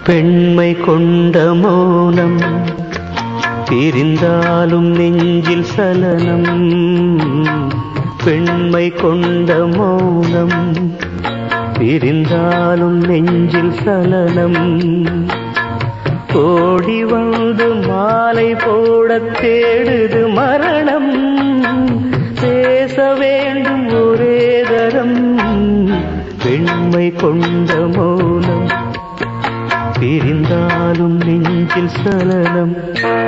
பெண்மை கொண்ட மௌனம் பிரிந்தாலும் நெஞ்சில் சலனம் பெண்மை கொண்ட மௌனம் பிரிந்தாலும் நெஞ்சில் சலனம் ஓடி வந்து மாலை போடத் தேடுது மரணம் பேச வேண்டும் ஒரே தரம் பெண்மை கொண்ட மௌனம் பிரிந்தாலும் நெஞ்சில் சலனம்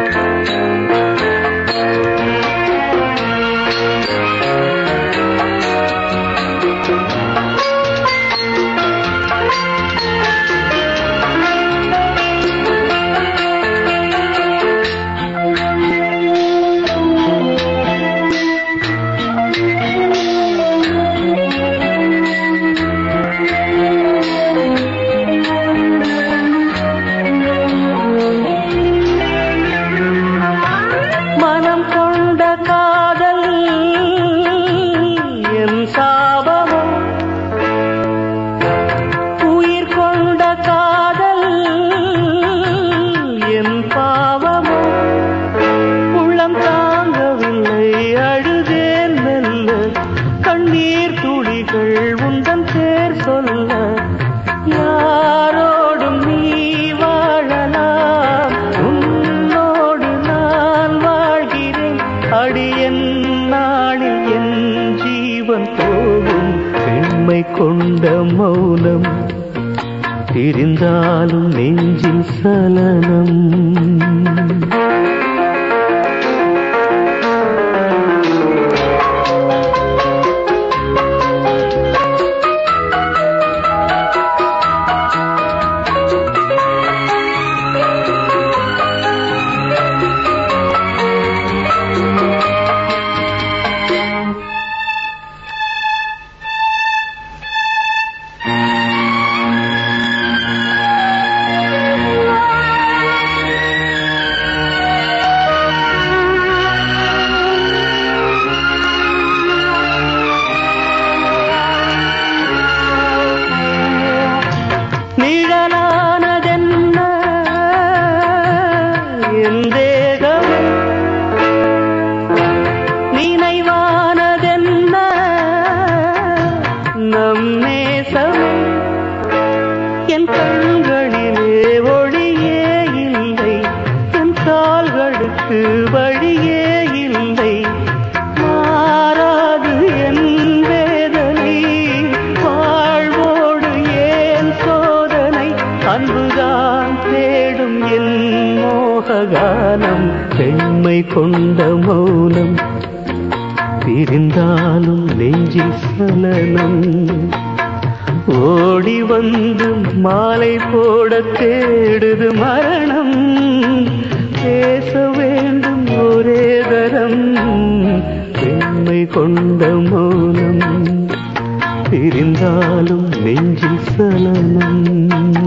மனம் கொண்ட காதல் என் சாபமோ உயிர் கொண்ட காதல் என் பாவமோ உள்ளம் தாங்கவில்லை அழுதேன் மெல்ல கண்ணீர் துளிகள் உந்தன் பேர் சொல்ல யாரோடும் நீ வாழலாம் உன்னோடு நான் வாழ்கிறேன் அடியன் நாளில் என் ஜீவன் போகும் பெண்மை கொண்ட மௌனம் பிரிந்தாலும் நெஞ்சில் சலனம் நிழலானதென்ன என் தேகமே நினைவானதென்ன நம் நேசமே என் கண்களிலே ஒளியே இல்லை என் கால்களுக்கு வழியே இல்லை மாறாது என் வேதனை வாழ்வோடு ஏன் சோதனை அன்புதான் தேடும் என் மோககானம் பெண்மை கொண்ட மௌனம் பிரிந்தாலும் நெஞ்சில் சலனம் ஓடி வந்து மாலை போட தேடுது மரணம் பேச வேண்டும் ஒரே தரம் பெண்மை கொண்ட மௌனம் பிரிந்தாலும் நெஞ்சில் சலனம்